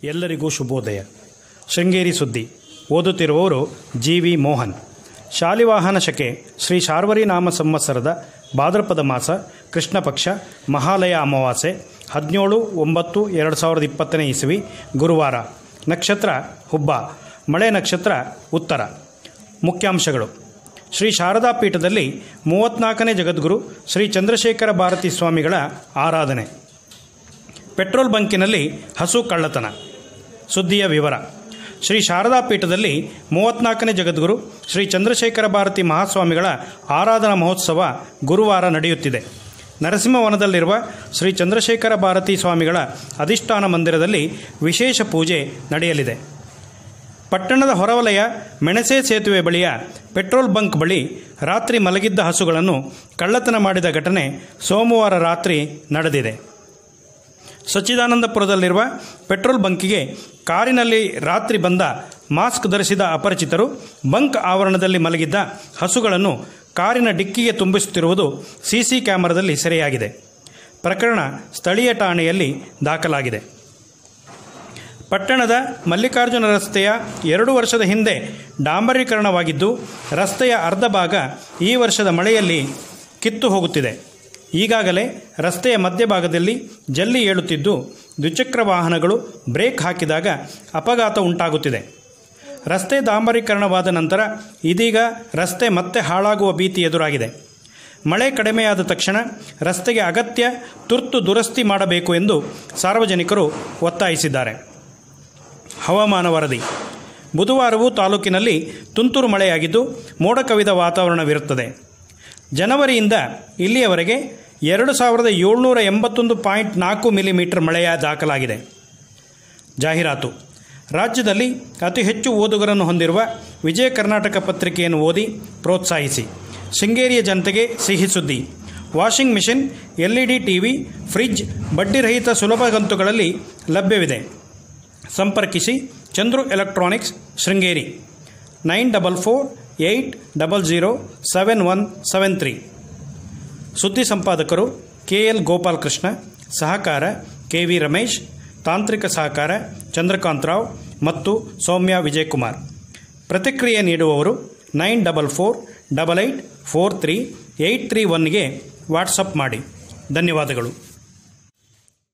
ಎಲ್ಲರಿಗೂ ಶುಭೋದಯ ಶೃಂಗೇರಿ ಸುದ್ದಿ ಓದುತ್ತಿರುವವರು ಜಿ ವಿ ಮೋಹನ್ ಶಾಲಿವಾಹನ ಶಕೆ ಶ್ರೀ ಶಾರ್ವರಿ ನಾಮ ಸಂವತ್ಸರದ ಭಾದ್ರಪದ ಮಾಸ ಕೃಷ್ಣ ಪಕ್ಷ ಮಹಾಲಯ ಅಮಾವಾಸ್ಯೆ ಹದಿನೇಳು ಒಂಬತ್ತು ಎರಡು ಸಾವಿರದ ಇಪ್ಪತ್ತನೇ ಇಸವಿ ಗುರುವಾರ ನಕ್ಷತ್ರ ಹುಬ್ಬ ಮಳೆ ನಕ್ಷತ್ರ ಉತ್ತರ ಮುಖ್ಯಾಂಶಗಳು ಶ್ರೀ ಶಾರದಾ ಪೀಠದಲ್ಲಿ ಮೂವತ್ನಾಲ್ಕನೇ ಜಗದ್ಗುರು ಶ್ರೀ ಚಂದ್ರಶೇಖರ ಭಾರತಿ ಸ್ವಾಮಿಗಳ ಆರಾಧನೆ ಪೆಟ್ರೋಲ್ ಬಂಕಿನಲ್ಲಿ ಹಸು ಕಳ್ಳತನ ಸುದ್ದಿಯ ವಿವರ ಶ್ರೀ ಶಾರದಾ ಪೀಠದಲ್ಲಿ ಮೂವತ್ನಾಲ್ಕನೇ ಜಗದ್ಗುರು ಶ್ರೀ ಚಂದ್ರಶೇಖರ ಭಾರತಿ ಮಹಾಸ್ವಾಮಿಗಳ ಆರಾಧನಾ ಮಹೋತ್ಸವ ಗುರುವಾರ ನಡೆಯುತ್ತಿದೆ ನರಸಿಂಹವನದಲ್ಲಿರುವ ಶ್ರೀ ಚಂದ್ರಶೇಖರ ಭಾರತಿ ಸ್ವಾಮಿಗಳ ಅಧಿಷ್ಠಾನ ಮಂದಿರದಲ್ಲಿ ವಿಶೇಷ ಪೂಜೆ ನಡೆಯಲಿದೆ ಪಟ್ಟಣದ ಹೊರವಲಯ ಮೆಣಸೆ ಸೇತುವೆ ಬಳಿಯ ಪೆಟ್ರೋಲ್ ಬಂಕ್ ಬಳಿ ರಾತ್ರಿ ಮಲಗಿದ್ದ ಹಸುಗಳನ್ನು ಕಳ್ಳತನ ಮಾಡಿದ ಘಟನೆ ಸೋಮವಾರ ರಾತ್ರಿ ನಡೆದಿದೆ ಸಚ್ಚಿದಾನಂದಪುರದಲ್ಲಿರುವ ಪೆಟ್ರೋಲ್ ಬಂಕಿಗೆ ಕಾರಿನಲ್ಲಿ ರಾತ್ರಿ ಬಂದ ಮಾಸ್ಕ್ ಧರಿಸಿದ ಅಪರಿಚಿತರು ಬಂಕ್ ಆವರಣದಲ್ಲಿ ಮಲಗಿದ್ದ ಹಸುಗಳನ್ನು ಕಾರಿನ ಡಿಕ್ಕಿಗೆ ತುಂಬಿಸುತ್ತಿರುವುದು ಸಿಸಿ ಕ್ಯಾಮೆರಾದಲ್ಲಿ ಸೆರೆಯಾಗಿದೆ ಪ್ರಕರಣ ಸ್ಥಳೀಯ ಠಾಣೆಯಲ್ಲಿ ದಾಖಲಾಗಿದೆ ಪಟ್ಟಣದ ಮಲ್ಲಿಕಾರ್ಜುನ ರಸ್ತೆಯ ಎರಡು ವರ್ಷದ ಹಿಂದೆ ಡಾಂಬರೀಕರಣವಾಗಿದ್ದು ರಸ್ತೆಯ ಅರ್ಧ ಭಾಗ ಈ ವರ್ಷದ ಮಳೆಯಲ್ಲಿ ಕಿತ್ತು ಹೋಗುತ್ತಿದೆ ಈಗಾಗಲೇ ರಸ್ತೆಯ ಮಧ್ಯಭಾಗದಲ್ಲಿ ಜಲ್ಲಿ ಏಳುತ್ತಿದ್ದು ದ್ವಿಚಕ್ರ ವಾಹನಗಳು ಬ್ರೇಕ್ ಹಾಕಿದಾಗ ಅಪಘಾತ ಉಂಟಾಗುತ್ತಿದೆ ರಸ್ತೆ ಡಾಂಬರೀಕರಣವಾದ ನಂತರ ಇದೀಗ ರಸ್ತೆ ಮತ್ತೆ ಹಾಳಾಗುವ ಭೀತಿ ಎದುರಾಗಿದೆ ಮಳೆ ಕಡಿಮೆಯಾದ ತಕ್ಷಣ ರಸ್ತೆಗೆ ಅಗತ್ಯ ತುರ್ತು ದುರಸ್ತಿ ಮಾಡಬೇಕು ಎಂದು ಸಾರ್ವಜನಿಕರು ಒತ್ತಾಯಿಸಿದ್ದಾರೆ ಹವಾಮಾನ ವರದಿ ಬುಧವಾರವೂ ತಾಲೂಕಿನಲ್ಲಿ ತುಂತುರು ಮಳೆಯಾಗಿದ್ದು ಮೋಡ ಕವಿದ ವಾತಾವರಣವಿರುತ್ತದೆ ಜನವರಿಯಿಂದ ಇಲ್ಲಿಯವರೆಗೆ ಎರಡು ಸಾವಿರದ ಏಳ್ನೂರ ಎಂಬತ್ತೊಂದು ಪಾಯಿಂಟ್ ನಾಲ್ಕು ಮಿಲಿಮೀಟರ್ ಮಳೆಯ ದಾಖಲಾಗಿದೆ ಜಾಹೀರಾತು ರಾಜ್ಯದಲ್ಲಿ ಅತಿ ಹೆಚ್ಚು ಓದುಗರನ್ನು ಹೊಂದಿರುವ ವಿಜಯ ಕರ್ನಾಟಕ ಪತ್ರಿಕೆಯನ್ನು ಓದಿ ಪ್ರೋತ್ಸಾಹಿಸಿ ಶೃಂಗೇರಿಯ ಜನತೆಗೆ ಸಿಹಿ ಸುದ್ದಿ washing machine L E D TV fridge ಬಡ್ಡಿರಹಿತ ಸುಲಭ ಕಂತುಗಳಲ್ಲಿ ಲಭ್ಯವಿದೆ ಸಂಪರ್ಕಿಸಿ Chandru electronics Sringeri nine double four eight double zero seven one seven three ಸುದ್ದಿ ಸಂಪಾದಕರು ಕೆ ಎಲ್ ಗೋಪಾಲಕೃಷ್ಣ ಸಹಕಾರ ಕೆ ವಿ ರಮೇಶ್ ತಾಂತ್ರಿಕ ಸಹಕಾರ ಚಂದ್ರಕಾಂತ್ ರಾವ್ ಮತ್ತು ಸೌಮ್ಯ ವಿಜಯಕುಮಾರ್ ಪ್ರತಿಕ್ರಿಯೆ ನೀಡುವವರು nine double four double eight four three eight three ಒನ್ಗೆ ವಾಟ್ಸಪ್ ಮಾಡಿ ಧನ್ಯವಾದಗಳು